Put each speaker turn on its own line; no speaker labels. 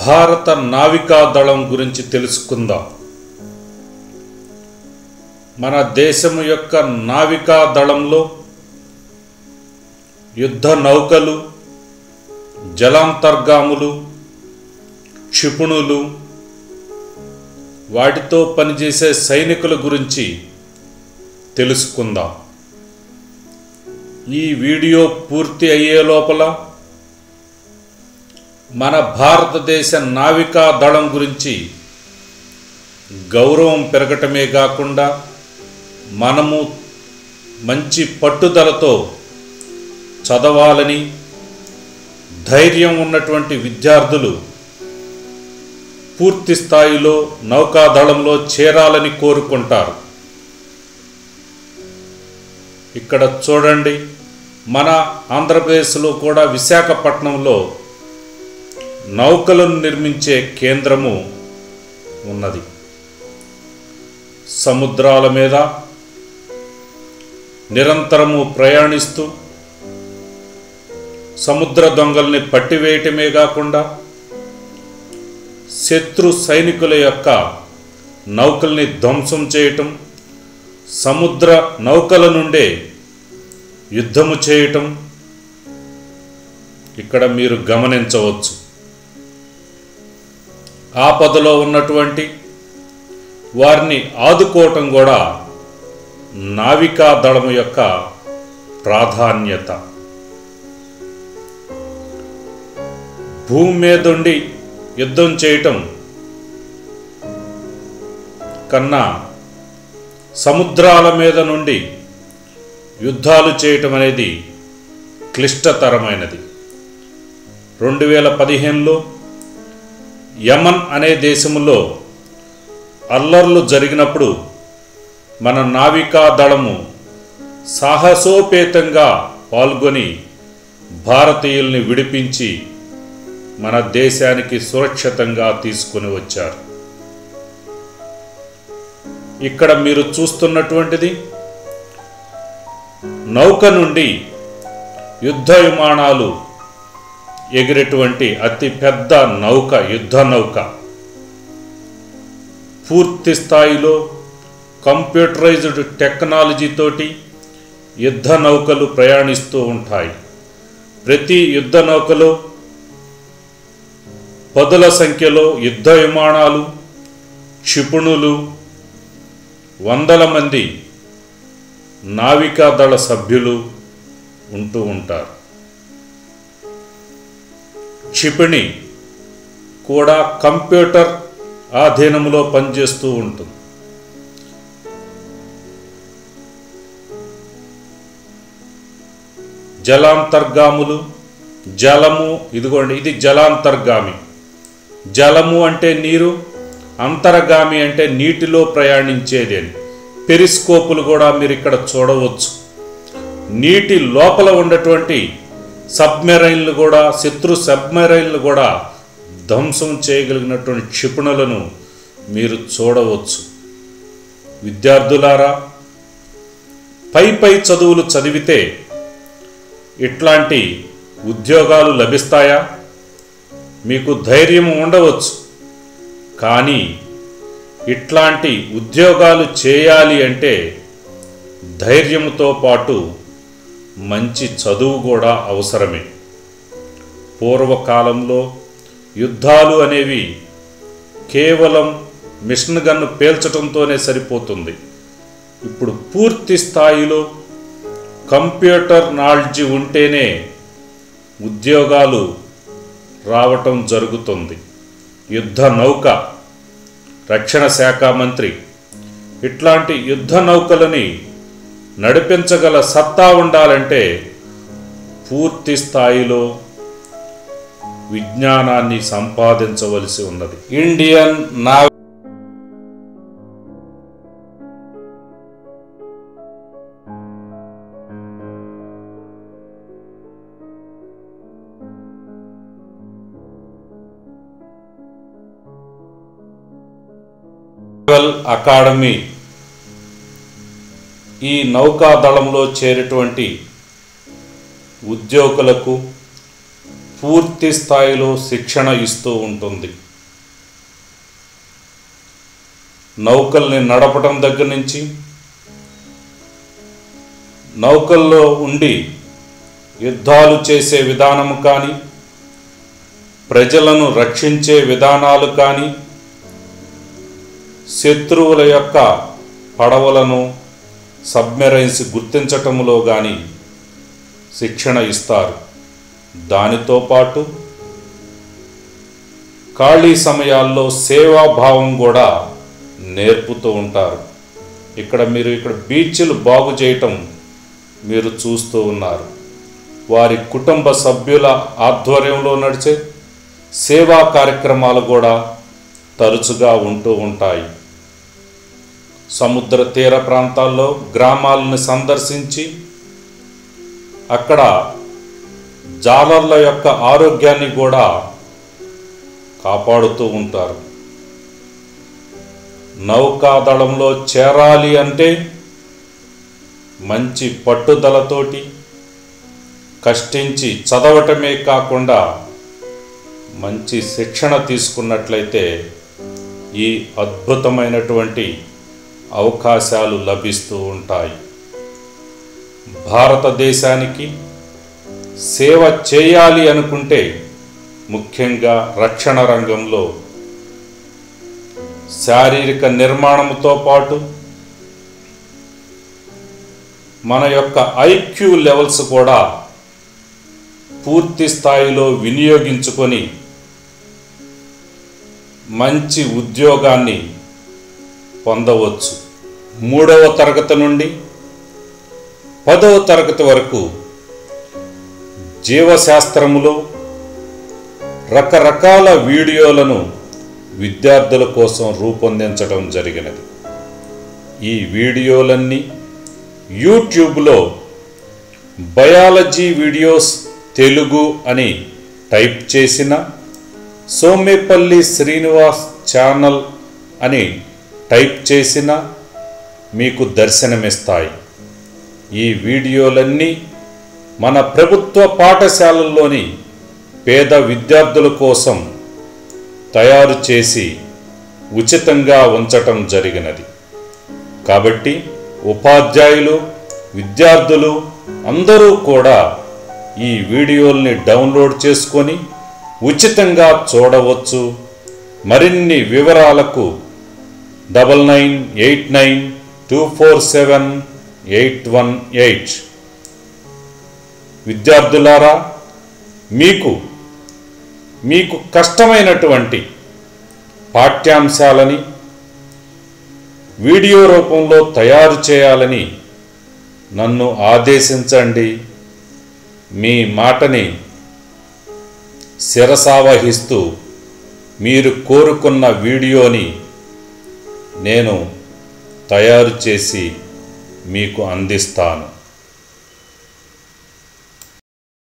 భారత నావికా దళం గురించి తెలుసుకుందాం మన దేశం యొక్క నావికా దళంలో యుద్ధ నౌకలు జలాంతర్గాములు క్షిపణులు వాటితో పనిచేసే సైనికుల గురించి తెలుసుకుందాం ఈ వీడియో పూర్తి అయ్యే లోపల మన భారతదేశ నావికా దళం గురించి గౌరవం పెరగటమే కాకుండా మనము మంచి పట్టుదలతో చదవాలని ధైర్యం ఉన్నటువంటి విద్యార్థులు పూర్తి స్థాయిలో నౌకాదళంలో చేరాలని కోరుకుంటారు ఇక్కడ చూడండి మన ఆంధ్రప్రదేశ్లో కూడా విశాఖపట్నంలో నౌకలను నిర్మించే కేంద్రము ఉన్నది సముద్రాల మీద నిరంతరము ప్రయాణిస్తూ సముద్ర దొంగల్ని పట్టివేయటమే కాకుండా శత్రు సైనికుల యొక్క నౌకల్ని ధ్వంసం చేయటం సముద్ర నౌకల నుండే యుద్ధము చేయటం ఇక్కడ మీరు గమనించవచ్చు ఆపదలో ఉన్నటువంటి వారిని ఆదుకోవటం కూడా నావికా దళం యొక్క ప్రాధాన్యత భూమి మీదుండి యుద్ధం చేయటం కన్నా సముద్రాల మీద నుండి యుద్ధాలు చేయటం అనేది క్లిష్టతరమైనది రెండు వేల పదిహేనులో యమన్ అనే దేశంలో అల్లర్లు జరిగినప్పుడు మన నావికా దళము సాహసోపేతంగా పాల్గొని భారతీయుల్ని విడిపించి మన దేశానికి సురక్షితంగా తీసుకొని వచ్చారు ఇక్కడ మీరు చూస్తున్నటువంటిది నౌక నుండి యుద్ధ విమానాలు ఎగిరేటువంటి అతి పెద్ద నౌక యుద్ధ నౌక పూర్తి స్థాయిలో కంప్యూటరైజ్డ్ టెక్నాలజీతోటి యుద్ధ నౌకలు ప్రయాణిస్తూ ఉంటాయి ప్రతి యుద్ధ నౌకలో పదుల సంఖ్యలో యుద్ధ విమానాలు క్షిపణులు వందల మంది నావికాదళ సభ్యులు ఉంటూ ఉంటారు క్షిపణి కూడా కంప్యూటర్ ఆధీనంలో పనిచేస్తూ ఉంటుంది జలాంతర్గాములు జలము ఇదిగోండి ఇది జలాంతర్గామి జలము అంటే నీరు అంతర్గామి అంటే నీటిలో ప్రయాణించేది అని పెరిస్కోపులు కూడా మీరు ఇక్కడ చూడవచ్చు నీటి లోపల ఉన్నటువంటి సబ్మెరైన్లు కూడా శత్రు సబ్మెరైన్లు కూడా ధ్వంసం చేయగలిగినటువంటి క్షిపణులను మీరు చూడవచ్చు విద్యార్థులారా పై పై చదువులు చదివితే ఇట్లాంటి ఉద్యోగాలు లభిస్తాయా మీకు ధైర్యం ఉండవచ్చు కానీ ఇట్లాంటి ఉద్యోగాలు చేయాలి అంటే ధైర్యంతో పాటు మంచి చదువు కూడా అవసరమే పూర్వకాలంలో యుద్ధాలు అనేవి కేవలం మిషన్ గన్ను పేల్చడంతోనే సరిపోతుంది ఇప్పుడు పూర్తి స్థాయిలో కంప్యూటర్ నాలెడ్జ్ ఉంటేనే ఉద్యోగాలు రావటం జరుగుతుంది యుద్ధ నౌక రక్షణ శాఖ మంత్రి ఇట్లాంటి యుద్ధ నౌకలని నడిపించగల సత్తా ఉండాలంటే పూర్తి స్థాయిలో విజ్ఞానాన్ని సంపాదించవలసి ఉన్నది ఇండియన్ నా నేవల్ అకాడమీ ఈ నౌకాదళంలో చేరేటువంటి ఉద్యోగులకు పూర్తి స్థాయిలో శిక్షణ ఇస్తూ ఉంటుంది నౌకల్ని నడపడం దగ్గర నుంచి నౌకల్లో ఉండి యుద్ధాలు చేసే విధానము కానీ ప్రజలను రక్షించే విధానాలు కానీ శత్రువుల యొక్క పడవలను సబ్మెరైన్స్ గుర్తించటంలో కానీ శిక్షణ ఇస్తారు దానితో పాటు ఖాళీ సమయాల్లో సేవాభావం కూడా నేర్పుతూ ఉంటారు ఇక్కడ మీరు ఇక్కడ బీచ్లు బాగు చేయటం మీరు చూస్తూ ఉన్నారు వారి కుటుంబ సభ్యుల ఆధ్వర్యంలో నడిచే సేవా కార్యక్రమాలు కూడా తరచుగా ఉంటూ ఉంటాయి సముద్ర తీర ప్రాంతాల్లో గ్రామాలను సందర్శించి అక్కడ జాలర్ల యొక్క ఆరోగ్యాన్ని కూడా కాపాడుతూ ఉంటారు నౌకాదళంలో చేరాలి అంటే మంచి పట్టుదలతోటి కష్టించి చదవటమే కాకుండా మంచి శిక్షణ తీసుకున్నట్లయితే ఈ అద్భుతమైనటువంటి అవకాశాలు లభిస్తూ ఉంటాయి భారతదేశానికి సేవ చేయాలి అనుకుంటే ముఖ్యంగా రక్షణ రంగంలో శారీరక నిర్మాణంతో పాటు మన యొక్క ఐక్యూ లెవెల్స్ కూడా పూర్తి స్థాయిలో వినియోగించుకొని మంచి ఉద్యోగాన్ని పొందవచ్చు మూడవ తరగతి నుండి పదవ తరగతి వరకు జీవశాస్త్రములో రకరకాల వీడియోలను విద్యార్థుల కోసం రూపొందించడం జరిగినది ఈ వీడియోలన్నీ యూట్యూబ్లో బయాలజీ వీడియోస్ తెలుగు అని టైప్ చేసిన సోమేపల్లి శ్రీనివాస్ ఛానల్ అని టైప్ చేసిన మీకు దర్శనమిస్తాయి ఈ వీడియోలన్నీ మన ప్రభుత్వ పాఠశాలల్లోని పేద విద్యార్థుల కోసం తయారు చేసి ఉచితంగా ఉంచటం జరిగినది కాబట్టి ఉపాధ్యాయులు విద్యార్థులు అందరూ కూడా ఈ వీడియోల్ని డౌన్లోడ్ చేసుకొని ఉచితంగా చూడవచ్చు మరిన్ని వివరాలకు double nine eight nine two four seven eight one eight విద్యార్థులారా మీకు మీకు కష్టమైనటువంటి పాఠ్యాంశాలని వీడియో రూపంలో తయారు చేయాలని నన్ను ఆదేశించండి మీ మాటని శిరసావహిస్తూ మీరు కోరుకున్న వీడియోని నేను తయారు చేసి మీకు అందిస్తాను